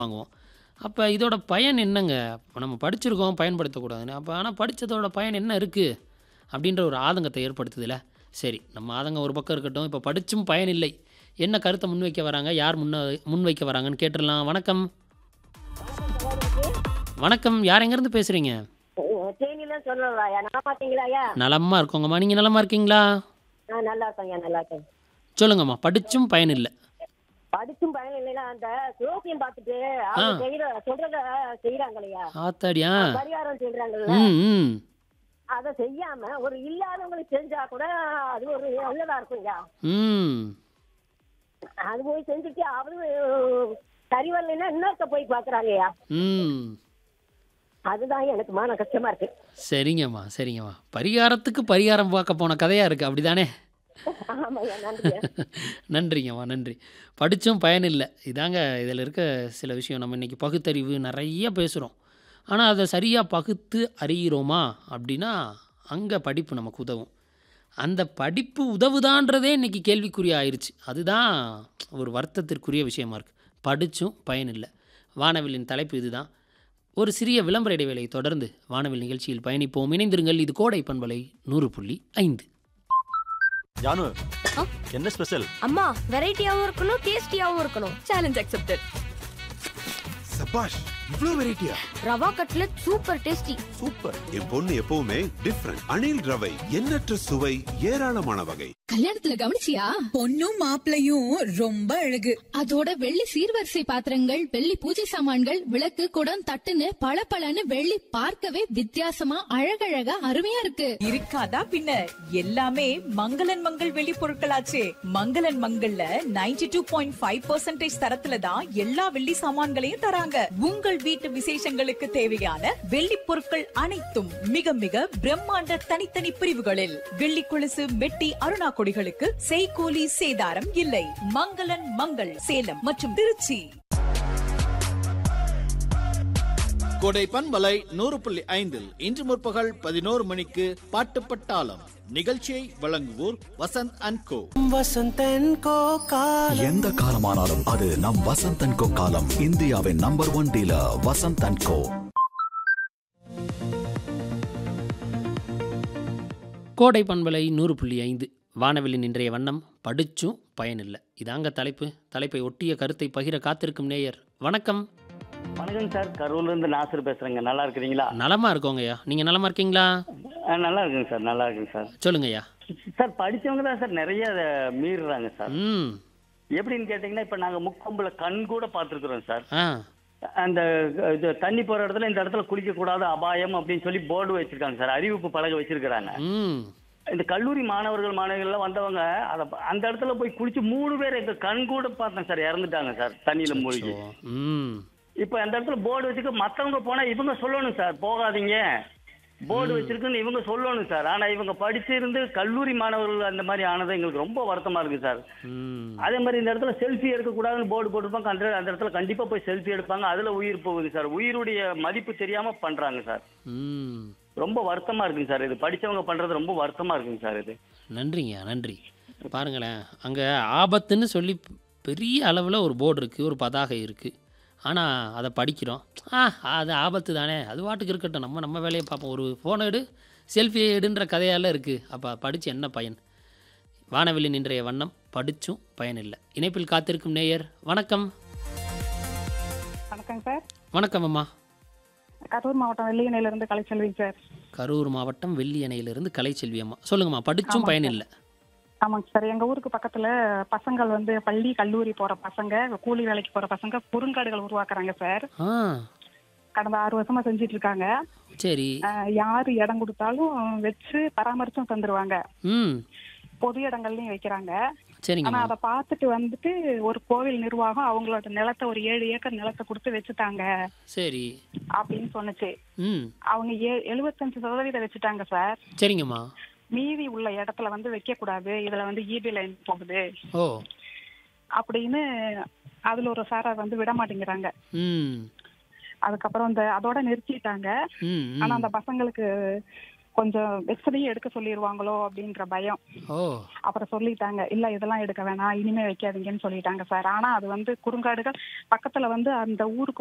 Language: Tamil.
வாங்குவோம் அப்போ இதோட பயன் என்னங்க இப்போ நம்ம படிச்சிருக்கோம் பயன்படுத்தக்கூடாதுன்னு அப்போ ஆனால் படித்ததோட பயன் என்ன இருக்குது அப்படின்ற ஒரு ஆதங்கத்தை ஏற்படுத்துதுல சரி நம்ம ஆதங்கம் ஒரு பக்கம் இருக்கட்டும் இப்போ படித்தும் பயன் இல்லை என்ன கருத்தை முன்வைக்க வராங்க யார் முன்ன முன்வைக்க வராங்கன்னு கேட்டுடலாம் வணக்கம் வணக்கம் யார் எங்கேருந்து பேசுகிறீங்க தேனில சொல்லலாம்யா நல்லா பாத்தீங்களாயா நலமாக இருக்கோங்கம்மா நீங்கள் நலமாக இருக்கீங்களா ஆ நல்லா இருக்கேன்யா நல்லா இருக்கேன் சொல்லுங்கம்மா படித்தும் பயன் இல்லை படிச்சும் பயன் இல்லைன்னா அந்த ஜோசியம் பார்த்துட்டு அவங்க செய்யற சொல்றத செய்யறாங்களையா ஆத்தாடியா பரிகாரம் செய்யறாங்கல்ல ம் ம் அதை செய்யாம ஒரு இல்லாதவங்களுக்கு செஞ்சா கூட அது ஒரு நல்லதா இருக்கும்யா ம் அது போய் செஞ்சுட்டு அவரு சரி வரலைன்னா இன்னொருத்த போய் பாக்குறாங்கய்யா ம் அதுதான் எனக்கு மான கஷ்டமா இருக்கு சரிங்கம்மா சரிங்கம்மா பரிகாரத்துக்கு பரிகாரம் பார்க்க போன கதையாக இருக்குது அப்படிதானே ஆமாய்யா நன்றியா நன்றிங்கம்மா நன்றி படித்தும் பயன் இல்லை இதாங்க இதில் இருக்க சில விஷயம் நம்ம இன்றைக்கி பகுத்தறிவு நிறைய பேசுகிறோம் ஆனால் அதை சரியாக பகுத்து அறிகிறோமா அப்படின்னா அங்கே படிப்பு நமக்கு உதவும் அந்த படிப்பு உதவுதான்றதே இன்றைக்கி கேள்விக்குறி ஆயிடுச்சு அதுதான் ஒரு வருத்தத்திற்குரிய விஷயமா இருக்குது படித்தும் பயன் இல்லை வானவில்லின் தலைப்பு இதுதான் ஒரு சிறிய விளம்பர இடைவேளை தொடர்ந்து வானவில் நிகழ்ச்சியில் பயணிப்போம் இணைந்திருங்கள் இது கோடை பண்பலை நூறு புள்ளி ஐந்து ஜானு ஆ? என்ன ஸ்பெஷல் அம்மா வெரைட்டியாவும் இருக்கணும் டேஸ்டியாவும் இருக்கணும் சேலஞ்ச் அக்செப்டட் சபாஷ் இவ்ளோ வெரைட்டியா ரவா கட்லட் சூப்பர் டேஸ்டி சூப்பர் என் பொண்ணு எப்பவுமே டிஃப்ரெண்ட் அணில் ரவை எண்ணற்ற சுவை ஏராளமான வகை கல்யாணத்துல கவனிச்சியா பொண்ணும் மாப்பிளையும் ரொம்ப அழகு அதோட வெள்ளி சீர்வரிசை பாத்திரங்கள் வெள்ளி பூஜை சாமான்கள் விளக்கு குடம் தட்டுன்னு பளபளன்னு வெள்ளி பார்க்கவே வித்தியாசமா அழகழகா அருமையா இருக்கு இருக்காதா பின்ன எல்லாமே மங்களன் மங்கள் வெளி பொருட்களாச்சே மங்களன் மங்கள்ல 92.5% டூ பாயிண்ட் ஃபைவ் தரத்துல தான் எல்லா வெள்ளி சாமான்களையும் தராங்க உங்கள் வீட்டு விசேஷங்களுக்கு தேவையான வெள்ளி பொருட்கள் அனைத்தும் மிக மிக பிரம்மாண்ட தனித்தனி பிரிவுகளில் வெள்ளி கொலுசு மெட்டி அருணா கொடிகளுக்கு செய்கூலி சேதாரம் இல்லை மங்களன் மங்கள் சேலம் மற்றும் திருச்சி கோடை பண்பலை நூறு புள்ளி ஐந்தில் இன்று முற்பகல் பதினோரு மணிக்கு பாட்டு பட்டாளம் நிகழ்ச்சியை வழங்குவோர் வசந்த் அண்ட் கோ எந்த காலமானாலும் அது நம் வசந்த் அண்ட் கோ காலம் இந்தியாவின் number one dealer Vasanth and co கோடை பண்பலை நூறு புள்ளி ஐந்து வானவில்லின் இன்றைய வண்ணம் படிச்சும் பயனில்லை இதாங்க தலைப்பு தலைப்பை ஒட்டிய கருத்தை பகிர காத்திருக்கும் நேயர் வணக்கம் வணக்கம் சார் கரூர்ல இருந்து நாசர் பேசுறேங்க நல்லா இருக்கிறீங்களா நலமா இருக்கோங்கய்யா நீங்கள் நலமா இருக்கீங்களா ஆ, நல்லா இருக்குங்க சார் நல்லா இருக்குங்க சார் சொல்லுங்கய்யா சார் படிச்சவங்க தான் சார் நிறைய அதை மீறுறாங்க சார் ம் எப்படின்னு கேட்டீங்கன்னா இப்ப நாங்க முக்கொம்புல கண் கூட பார்த்துருக்குறோம் சார் ஆ அந்த இது தண்ணி போற இடத்துல இந்த இடத்துல குளிக்க கூடாது அபாயம் அப்படின்னு சொல்லி போர்டு வச்சிருக்காங்க சார் அறிவிப்பு பலகை வச்சிருக்கிறாங்க ம் இந்த கல்லூரி மாணவர்கள் மாணவிகள்லாம் வந்தவங்க அத அந்த இடத்துல போய் குளிச்சு மூணு பேர் எங்க கண் கூட பார்த்தேன் சார் இறந்துட்டாங்க சார் தண்ணியில மூழ்கி ஓ, ம் இப்ப அந்த இடத்துல போர்டு வச்சுக்க மத்தவங்க போனா இவங்க சொல்லணும் சார் போகாதீங்க போர்டு வச்சிருக்குன்னு இவங்க சொல்லணும் சார் ஆனா இவங்க படிச்சிருந்து கல்லூரி மாணவர்கள் அந்த மாதிரி ஆனது எங்களுக்கு ரொம்ப வருத்தமா இருக்கு சார் ம் அதே மாதிரி இந்த இடத்துல செல்ஃபி எடுக்கக்கூடாதுன்னு போர்டு போட்டிருப்பாங்க அந்த அந்த இடத்துல கண்டிப்பா போய் செல்ஃபி எடுப்பாங்க அதுல உயிர் போகுது சார் உயிருடைய மதிப்பு தெரியாம பண்றாங்க சார் ம் ரொம்ப வருத்தமா இருக்குங்க சார் இது படிச்சவங்க பண்றது ரொம்ப வருத்தமா இருக்குங்க சார் இது நன்றிங்க நன்றி பாருங்களேன் அங்கே ஆபத்துன்னு சொல்லி பெரிய அளவில் ஒரு போர்டு இருக்குது ஒரு பதாகை இருக்குது ஆனால் அதை படிக்கிறோம் ஆ அது ஆபத்து தானே அது வாட்டுக்கு இருக்கட்டும் நம்ம நம்ம வேலையை பார்ப்போம் ஒரு ஃபோனை எடு செல்ஃபி எடுன்ற கதையால் இருக்குது அப்போ படித்து என்ன பயன் வானவில்லின் இன்றைய வண்ணம் படித்தும் பயனில்லை இணைப்பில் காத்திருக்கும் நேயர் வணக்கம் வணக்கம் சார் வணக்கம் அம்மா கரூர் மாவட்டம் வெள்ளியணையில இருந்து கலைச்செல்விங்க சார் கரூர் மாவட்டம் வெள்ளியணையிலிருந்து கலைச்செல்வி அம்மா சொல்லுங்கம்மா படித்தும் ஆமாங்க பயனில்லை ஆமாங்க சார் எங்க ஊருக்கு பக்கத்துல பசங்கள் வந்து பள்ளி கல்லூரி போற பசங்க கூலி வேலைக்கு போற பசங்க குறுங்காடுகள் உருவாக்குறாங்க சார் ஆ கடந்த ஆறு வருஷமா செஞ்சிட்டு இருக்காங்க சரி அஹ், யாரு இடம் கொடுத்தாலும் வச்சு பராமரிச்சும் தந்துருவாங்க ம் பொது இடங்கள்லயும் வைக்கிறாங்க ஆனா சரிங்கம்மா அதை பார்த்துட்டு வந்துட்டு ஒரு கோவில் நிர்வாகம் அவங்களோட நிலத்தை ஒரு ஏழு ஏக்கர் நிலத்தை கொடுத்து வச்சுட்டாங்க சரி அப்படின்னு சொன்னுச்சு ம் அவங்க ஏ எழுபத்தஞ்சு சதவீதம் வச்சுட்டாங்க சார் சரிங்கம்மா மீதி உள்ள இடத்துல வந்து வைக்க கூடாது இதுல வந்து இபி லைன் போகுது ஓ அப்படின்னு அதுல ஒரு சாரார் வந்து விட மாட்டேங்கிறாங்க ம் அதுக்கப்புறம் இந்த அதோட நிறுத்திட்டாங்க ம் ஆனா ம். அந்த பசங்களுக்கு கொஞ்சம் வெக்ஸதையும் எடுக்க சொல்லிடுவாங்களோ அப்படின்ற பயம் ஓ அப்புறம் சொல்லிட்டாங்க இல்ல இதெல்லாம் எடுக்க வேணாம் இனிமே வைக்காதீங்கன்னு சொல்லிட்டாங்க சார் ஆனா அது வந்து குறுங்காடுகள் பக்கத்துல வந்து அந்த ஊருக்கு